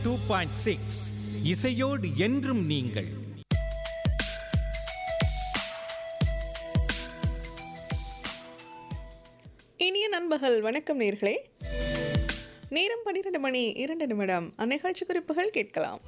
two point six இசையோடு என்றும் நீங்கள் இனிய நண்பர்கள் வணக்கம் நேர்களே நேரம் பன்னிரண்டு மணி இரண்டு நிமிடம் அந்நிகழ்ச்சி குறிப்புகள் கேட்கலாம்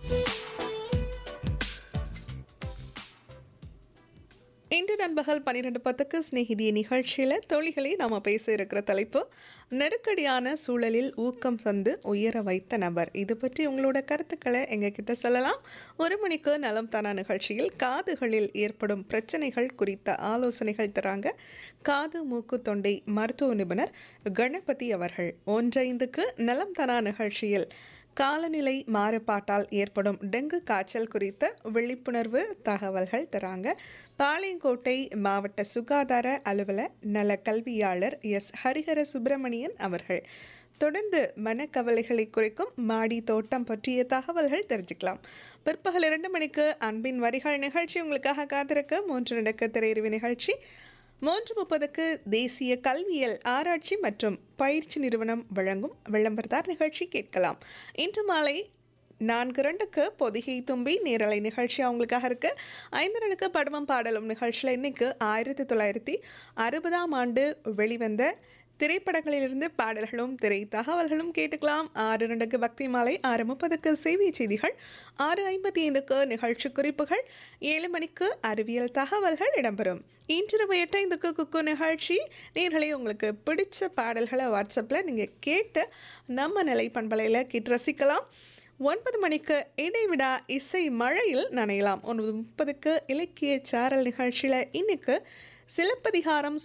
இன்று நண்பகல் பன்னிரெண்டு பத்துக்கு சிநேகிதி நிகழ்ச்சியில் தோழிகளே நாம் பேச இருக்கிற தலைப்பு நெருக்கடியான சூழலில் ஊக்கம் தந்து உயர வைத்த நபர் இது பற்றி உங்களோட கருத்துக்களை எங்ககிட்ட சொல்லலாம் ஒரு மணிக்கு நலம் தானா நிகழ்ச்சியில் காதுகளில் ஏற்படும் பிரச்சனைகள் குறித்த ஆலோசனைகள் தராங்க காது மூக்கு தொண்டை மருத்துவ நிபுணர் கணபதி அவர்கள் ஒன்றைந்துக்கு நலம் தானா நிகழ்ச்சியில் காலநிலை மாறுபாட்டால் ஏற்படும் டெங்கு காய்ச்சல் குறித்த விழிப்புணர்வு தகவல்கள் தராங்க பாளையங்கோட்டை மாவட்ட சுகாதார அலுவலர் நல கல்வியாளர் எஸ் ஹரிஹர சுப்பிரமணியன் அவர்கள் தொடர்ந்து மனக்கவலைகளை குறைக்கும் மாடி தோட்டம் பற்றிய தகவல்கள் தெரிஞ்சுக்கலாம் பிற்பகல் இரண்டு மணிக்கு அன்பின் வரிகள் நிகழ்ச்சி உங்களுக்காக காத்திருக்க மூன்று நடக்க திரையறிவு நிகழ்ச்சி மூன்று முப்பதுக்கு தேசிய கல்வியல் ஆராய்ச்சி மற்றும் பயிற்சி நிறுவனம் வழங்கும் விளம்பரதார் நிகழ்ச்சி கேட்கலாம் இன்று மாலை நான்கு ரெண்டுக்கு பொதிகை தும்பி நேரலை நிகழ்ச்சி அவங்களுக்காக இருக்கு ஐந்து ரெண்டுக்கு படமும் பாடலும் நிகழ்ச்சியில் இன்னைக்கு ஆயிரத்தி தொள்ளாயிரத்தி அறுபதாம் ஆண்டு வெளிவந்த திரைப்படங்களிலிருந்து பாடல்களும் திரை தகவல்களும் கேட்டுக்கலாம் ஆறு ரெண்டுக்கு பக்தி மாலை ஆறு முப்பதுக்கு செய்தி செய்திகள் ஆறு ஐம்பத்தி ஐந்துக்கு நிகழ்ச்சி குறிப்புகள் ஏழு மணிக்கு அறிவியல் தகவல்கள் இடம்பெறும் இன்றிரவு எட்டு ஐந்துக்கு குக்கு நிகழ்ச்சி நேர்களை உங்களுக்கு பிடிச்ச பாடல்களை வாட்ஸ்அப்பில் நீங்கள் கேட்டு நம்ம நிலை பண்பலையில் கேட்டு ரசிக்கலாம் ஒன்பது மணிக்கு இடைவிடா இசை மழையில் நனையலாம் ஒன்பது முப்பதுக்கு இலக்கிய சாரல் நிகழ்ச்சியில் இன்னைக்கு சிலப்பதிகாரம்